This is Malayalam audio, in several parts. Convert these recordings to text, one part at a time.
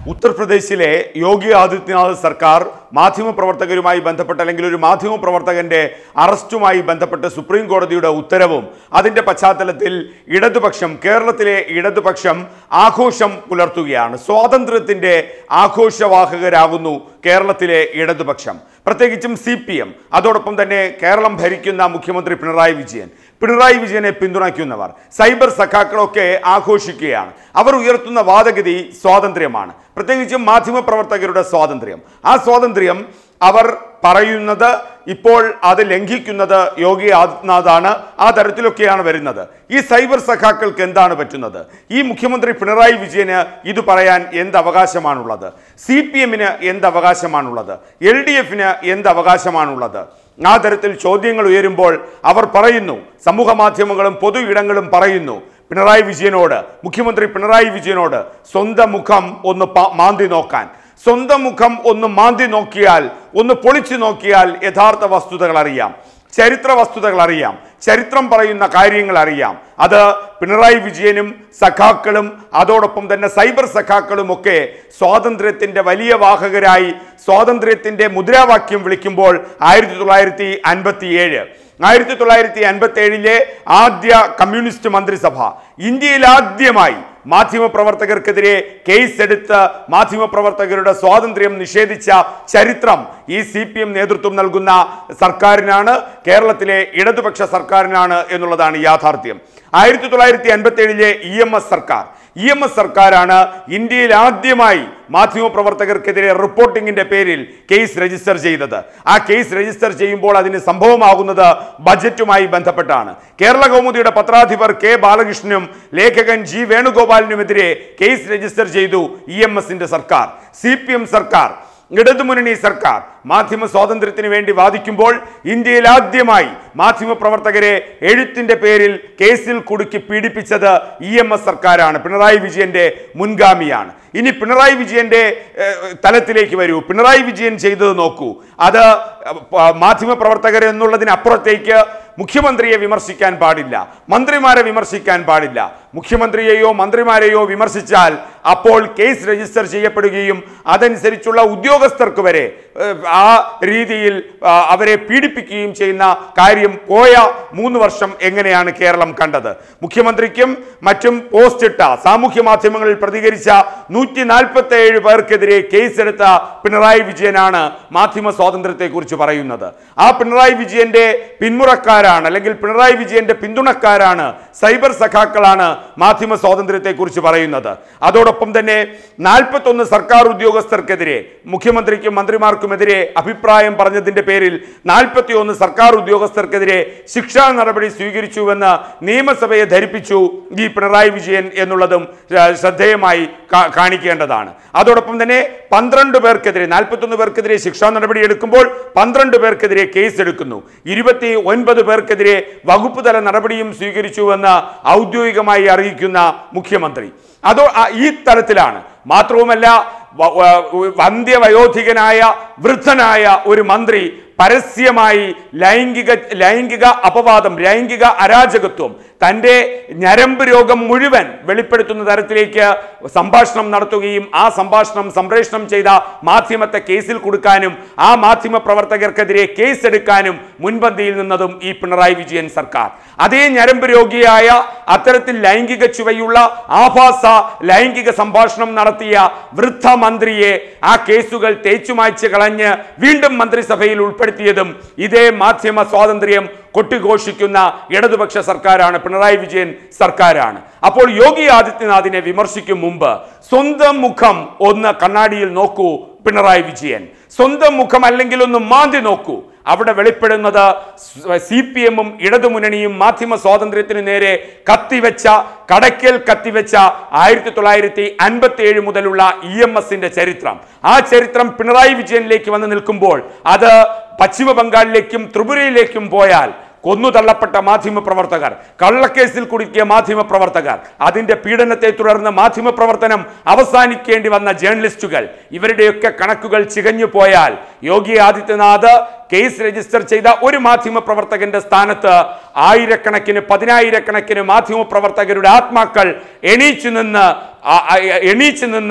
ഉത്തർപ്രദേശിലെ യോഗി ആദിത്യനാഥ് സർക്കാർ മാധ്യമപ്രവർത്തകരുമായി ബന്ധപ്പെട്ട് അല്ലെങ്കിൽ ഒരു മാധ്യമപ്രവർത്തകന്റെ അറസ്റ്റുമായി ബന്ധപ്പെട്ട് സുപ്രീം കോടതിയുടെ ഉത്തരവും അതിന്റെ പശ്ചാത്തലത്തിൽ ഇടതുപക്ഷം കേരളത്തിലെ ഇടതുപക്ഷം ആഘോഷം പുലർത്തുകയാണ് സ്വാതന്ത്ര്യത്തിന്റെ ആഘോഷവാഹകരാകുന്നു കേരളത്തിലെ ഇടതുപക്ഷം പ്രത്യേകിച്ചും സി പി എം അതോടൊപ്പം തന്നെ കേരളം ഭരിക്കുന്ന മുഖ്യമന്ത്രി പിണറായി വിജയൻ പിണറായി വിജയനെ പിന്തുണയ്ക്കുന്നവർ സൈബർ സഖാക്കളൊക്കെ ആഘോഷിക്കുകയാണ് അവർ ഉയർത്തുന്ന വാദഗതി സ്വാതന്ത്ര്യമാണ് പ്രത്യേകിച്ചും മാധ്യമപ്രവർത്തകരുടെ സ്വാതന്ത്ര്യം ആ സ്വാതന്ത്ര്യം അവർ പറയുന്നത് ഇപ്പോൾ അത് ലംഘിക്കുന്നത് യോഗി ആദിത്യനാഥാണ് ആ തരത്തിലൊക്കെയാണ് വരുന്നത് ഈ സൈബർ സഖാക്കൾക്ക് എന്താണ് പറ്റുന്നത് ഈ മുഖ്യമന്ത്രി പിണറായി വിജയന് ഇത് പറയാൻ എന്ത് അവകാശമാണുള്ളത് സി പി എമ്മിന് എന്ത് അവകാശമാണുള്ളത് എൽ ഡി എഫിന് എന്ത് അവകാശമാണുള്ളത് ആ തരത്തിൽ ചോദ്യങ്ങൾ ഉയരുമ്പോൾ അവർ പറയുന്നു സമൂഹ മാധ്യമങ്ങളും പൊതു ഇടങ്ങളും പറയുന്നു പിണറായി വിജയനോട് മുഖ്യമന്ത്രി പിണറായി വിജയനോട് സ്വന്തം മുഖം ഒന്ന് പ- മാന്തി നോക്കാൻ സ്വന്തം മുഖം ഒന്ന് മാന്തി നോക്കിയാൽ ഒന്ന് പൊളിച്ചു നോക്കിയാൽ യഥാർത്ഥ വസ്തുതകൾ അറിയാം ചരിത്ര വസ്തുതകൾ അറിയാം ചരിത്രം പറയുന്ന കാര്യങ്ങൾ അറിയാം അത് പിണറായി വിജയനും സഖാക്കളും അതോടൊപ്പം തന്നെ സൈബർ സഖാക്കളും ഒക്കെ സ്വാതന്ത്ര്യത്തിന്റെ വലിയ വാഹകരായി സ്വാതന്ത്ര്യത്തിന്റെ മുദ്രാവാക്യം വിളിക്കുമ്പോൾ ആയിരത്തി തൊള്ളായിരത്തി അൻപത്തി ഏഴ് ആയിരത്തി തൊള്ളായിരത്തി അൻപത്തി ഏഴിലെ ആദ്യ കമ്മ്യൂണിസ്റ്റ് മന്ത്രിസഭ ഇന്ത്യയിൽ ആദ്യമായി മാധ്യമപ്രവർത്തകർക്കെതിരെ കേസ് എടുത്ത് മാധ്യമപ്രവർത്തകരുടെ സ്വാതന്ത്ര്യം നിഷേധിച്ച ചരിത്രം ഈ സി പി എം നേതൃത്വം നൽകുന്ന സർക്കാരിനാണ് കേരളത്തിലെ ഇടതുപക്ഷ സർക്കാരിനാണ് എന്നുള്ളതാണ് യാഥാർത്ഥ്യം ആയിരത്തി തൊള്ളായിരത്തി അൻപത്തി ഏഴിലെ ഇ എം എസ് സർക്കാർ ഇ എം എസ് സർക്കാരാണ് ഇന്ത്യയിൽ ആദ്യമായി മാധ്യമപ്രവർത്തകർക്കെതിരെ റിപ്പോർട്ടിംഗിന്റെ പേരിൽ കേസ് രജിസ്റ്റർ ചെയ്തത് ആ കേസ് രജിസ്റ്റർ ചെയ്യുമ്പോൾ അതിന് സംഭവമാകുന്നത് ബജറ്റുമായി ബന്ധപ്പെട്ടാണ് കേരള കൗമുദിയുടെ പത്രാധിപർ കെ ബാലകൃഷ്ണനും ലേഖകൻ ജി വേണുഗോപാലിനുമെതിരെ കേസ് രജിസ്റ്റർ ചെയ്തു ഇ എം എസിന്റെ സർക്കാർ സി പി എം സർക്കാർ ഇടതുമുന്നണി സർക്കാർ മാധ്യമ സ്വാതന്ത്ര്യത്തിന് വേണ്ടി വാദിക്കുമ്പോൾ ഇന്ത്യയിൽ ആദ്യമായി മാധ്യമപ്രവർത്തകരെ എഴുത്തിന്റെ പേരിൽ കേസിൽ കുടുക്കി പീഡിപ്പിച്ചത് ഇ എം എസ് സർക്കാരാണ് പിണറായി വിജയന്റെ മുൻഗാമിയാണ് ഇനി പിണറായി വിജയന്റെ ഏഹ്, തലത്തിലേക്ക് വരൂ പിണറായി വിജയൻ ചെയ്തത് നോക്കൂ അത് പ- മാധ്യമപ്രവർത്തകർ എന്നുള്ളതിനപ്പുറത്തേക്ക് മുഖ്യമന്ത്രിയെ വിമർശിക്കാൻ പാടില്ല മന്ത്രിമാരെ വിമർശിക്കാൻ പാടില്ല മുഖ്യമന്ത്രിയെയോ മന്ത്രിമാരെയോ വിമർശിച്ചാൽ അപ്പോൾ കേസ് രജിസ്റ്റർ ചെയ്യപ്പെടുകയും അതനുസരിച്ചുള്ള ഉദ്യോഗസ്ഥർക്ക് വരെ ഏഹ്, ആ രീതിയിൽ ആ, അവരെ പീഡിപ്പിക്കുകയും ചെയ്യുന്ന കാര്യം പോയ മൂന്ന് വർഷം എങ്ങനെയാണ് കേരളം കണ്ടത് മുഖ്യമന്ത്രിക്കും മറ്റും പോസ്റ്റ് ഇട്ട സാമൂഹ്യ മാധ്യമങ്ങളിൽ പ്രതികരിച്ച നൂറ്റി നാൽപ്പത്തി ഏഴ് പേർക്കെതിരെ കേസെടുത്ത പിണറായി വിജയനാണ് മാധ്യമ സ്വാതന്ത്ര്യത്തെക്കുറിച്ച് പറയുന്നത് ആ പിണറായി വിജയന്റെ പിന്മുറക്കാരാണ് അല്ലെങ്കിൽ പിണറായി വിജയന്റെ പിന്തുണക്കാരാണ് സൈബർ സഖാക്കളാണ് മാധ്യമ സ്വാതന്ത്ര്യത്തെക്കുറിച്ച് പറയുന്നത് അതോടൊപ്പം തന്നെ നാൽപ്പത്തൊന്ന് സർക്കാർ ഉദ്യോഗസ്ഥർക്കെതിരെ മുഖ്യമന്ത്രിക്കും മന്ത്രിമാർക്കുമെതിരെ അഭിപ്രായം പറഞ്ഞതിന്റെ പേരിൽ നാൽപ്പത്തി ഒന്ന് സർക്കാർ ഉദ്യോഗസ്ഥർക്കെതിരെ ശിക്ഷാ നടപടി സ്വീകരിച്ചുവെന്ന് നിയമസഭയെ ധരിപ്പിച്ചു ഈ പിണറായി വിജയൻ എന്നുള്ളതും ആ, ശ്രദ്ധേയമായി കാ- കാണിക്കേണ്ടതാണ് അതോടൊപ്പം തന്നെ പന്ത്രണ്ട് പേർക്കെതിരെ നാൽപ്പത്തൊന്ന് പേർക്കെതിരെ ശിക്ഷാ നടപടി എടുക്കുമ്പോൾ പന്ത്രണ്ട് പേർക്കെതിരെ കേസ് എടുക്കുന്നു ഇരുപത്തി ഒൻപത് പേർക്കെതിരെ വകുപ്പ് തല നടപടിയും സ്വീകരിച്ചുവെന്ന് ഔദ്യോഗികമായി അറിയിക്കുന്ന മുഖ്യമന്ത്രി അതോ ആ, ഈ തലത്തിലാണ് മാത്രവുമല്ല വ- വ- വന്ധ്യവയോധികനായ വൃദ്ധനായ ഒരു മന്ത്രി പരസ്യമായി ലൈംഗിക ലൈംഗിക അപവാദം ലൈംഗിക അരാജകത്വം തൻ്റെ ഞരമ്പ് രോഗം മുഴുവൻ വെളിപ്പെടുത്തുന്ന തരത്തിലേക്ക് സംഭാഷണം നടത്തുകയും ആ സംഭാഷണം സംപ്രേഷണം ചെയ്ത മാധ്യമത്തെ കേസിൽ കൊടുക്കാനും ആ മാധ്യമ പ്രവർത്തകർക്കെതിരെ കേസ് എടുക്കാനും മുൻപന്തിയിൽ നിന്നതും ഈ പിണറായി വിജയൻ സർക്കാർ അതേ ഞരമ്പ് രോഗിയായ അത്തരത്തിൽ ലൈംഗിക ചുവയുള്ള ആഭാസ ലൈംഗിക സംഭാഷണം നടത്തിയ വൃദ്ധ മന്ത്രിയെ ആ കേസുകൾ തേച്ചുമായ്ച്ച് കളഞ്ഞ് വീണ്ടും മന്ത്രിസഭയിൽ ഉൾപ്പെടുത്തിയതും ഇതേ മാധ്യമ സ്വാതന്ത്ര്യം കൊട്ടിഘോഷിക്കുന്ന ഇടതുപക്ഷ സർക്കാരാണ് പിണറായി വിജയൻ സർക്കാരാണ് അപ്പോൾ യോഗി ആദിത്യനാഥിനെ വിമർശിക്കും മുമ്പ് സ്വന്തം മുഖം ഒന്ന് കണ്ണാടിയിൽ നോക്കൂ പിണറായി വിജയൻ സ്വന്തം മുഖം അല്ലെങ്കിൽ ഒന്ന് മാന്തി നോക്കൂ അവിടെ വെളിപ്പെടുന്നത് സി പി എമ്മും ഇടതുമുന്നണിയും മാധ്യമ സ്വാതന്ത്ര്യത്തിന് നേരെ കത്തിവെച്ച കടയ്ക്കൽ കത്തിവെച്ച ആയിരത്തി തൊള്ളായിരത്തി അൻപത്തി ഏഴ് മുതലുള്ള ഇ എം എസിന്റെ ചരിത്രം ആ ചരിത്രം പിണറായി വിജയനിലേക്ക് വന്ന് നിൽക്കുമ്പോൾ അത് പശ്ചിമ ബംഗാളിലേക്കും ത്രിപുരയിലേക്കും പോയാൽ കൊന്നു തള്ളപ്പെട്ട മാധ്യമപ്രവർത്തകർ കള്ളക്കേസിൽ കുടുക്കിയ മാധ്യമപ്രവർത്തകർ അതിന്റെ പീഡനത്തെ തുടർന്ന് മാധ്യമപ്രവർത്തനം അവസാനിക്കേണ്ടി വന്ന ജേർണലിസ്റ്റുകൾ ഇവരുടെയൊക്കെ കണക്കുകൾ ചികഞ്ഞു പോയാൽ യോഗി ആദിത്യനാഥ് കേസ് രജിസ്റ്റർ ചെയ്ത ഒരു മാധ്യമപ്രവർത്തകന്റെ സ്ഥാനത്ത് ആയിരക്കണക്കിന് പതിനായിരക്കണക്കിന് മാധ്യമപ്രവർത്തകരുടെ ആത്മാക്കൾ എണീച്ചു നിന്ന് ആ- ആ- എണീച്ചു നിന്ന്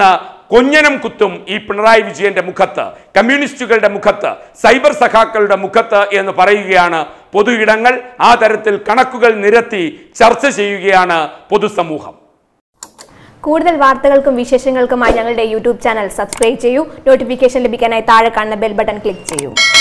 കൊഞ്ഞനം കുത്തും ഈ പിണറായി വിജയന്റെ മുഖത്ത് കമ്മ്യൂണിസ്റ്റുകളുടെ മുഖത്ത് സൈബർ സഖാക്കളുടെ മുഖത്ത് എന്ന് പറയുകയാണ് പൊതു ഇടങ്ങൾ ആ തരത്തിൽ കണക്കുകൾ നിരത്തി ചർച്ച ചെയ്യുകയാണ് പൊതുസമൂഹം കൂടുതൽ വാർത്തകൾക്കും വിശേഷങ്ങൾക്കുമായി ഞങ്ങളുടെ യൂട്യൂബ് ചാനൽ സബ്സ്ക്രൈബ് ചെയ്യൂ നോട്ടിഫിക്കേഷൻ ലഭിക്കാനായി താഴെ കാണുന്ന ബെൽ ബട്ടൺ ക്ലിക്ക് ചെയ്യൂ